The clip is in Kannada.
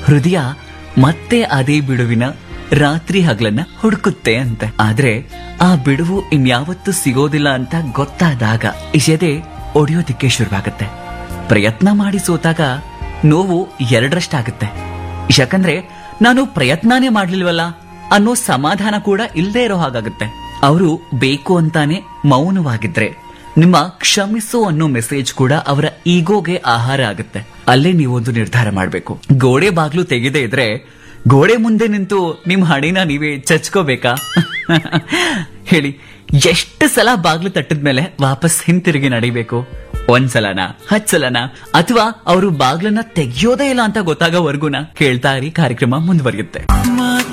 ಹೃದಯ ಮತ್ತೆ ಅದೇ ಬಿಡುವಿನ ರಾತ್ರಿ ಹಗಲನ್ನ ಹುಡುಕುತ್ತೆ ಅಂತೆ ಆದ್ರೆ ಆ ಬಿಡುವು ಇನ್ಯಾವತ್ತೂ ಸಿಗೋದಿಲ್ಲ ಅಂತ ಗೊತ್ತಾದಾಗ ಎದೆ ಒಡೆಯೋದಿಕ್ಕೆ ಶುರುವಾಗತ್ತೆ ಪ್ರಯತ್ನ ಮಾಡಿ ಸೋತಾಗ ನೋವು ಎರಡರಷ್ಟಾಗತ್ತೆ ಯಾಕಂದ್ರೆ ನಾನು ಪ್ರಯತ್ನನೇ ಮಾಡ್ಲಿಲ್ವಲ್ಲ ಅನ್ನೋ ಸಮಾಧಾನ ಕೂಡ ಇಲ್ಲದೆ ಇರೋ ಹಾಗಾಗುತ್ತೆ ಅವರು ಬೇಕು ಅಂತಾನೆ ಮೌನವಾಗಿದ್ರೆ ನಿಮ್ಮ ಕ್ಷಮಿಸು ಅನ್ನೋ ಮೆಸೇಜ್ ಕೂಡ ಅವರ ಈಗೋಗೆ ಆಹಾರ ಆಗುತ್ತೆ ಅಲ್ಲೇ ನೀವೊಂದು ನಿರ್ಧಾರ ಮಾಡ್ಬೇಕು ಗೋಡೆ ಬಾಗ್ಲು ತೆಗೆದೇ ಇದ್ರೆ ಗೋಡೆ ಮುಂದೆ ನಿಂತು ನಿಮ್ ಹಣಿನ ನೀವೇ ಚಚ್ಕೋಬೇಕಾ ಹೇಳಿ ಎಷ್ಟು ಸಲ ಬಾಗ್ಲು ತಟ್ಟದ್ಮೇಲೆ ವಾಪಸ್ ಹಿಂತಿರುಗಿ ನಡಿಬೇಕು ಒಂದ್ಸಲನ ಹತ್ ಸಲನ ಅಥವಾ ಅವರು ಬಾಗ್ಲನ್ನ ತೆಗಿಯೋದೇ ಇಲ್ಲ ಅಂತ ಗೊತ್ತಾಗೋವರೆಗೂನ ಕೇಳ್ತಾ ಇರಿ ಕಾರ್ಯಕ್ರಮ ಮುಂದುವರಿಯುತ್ತೆ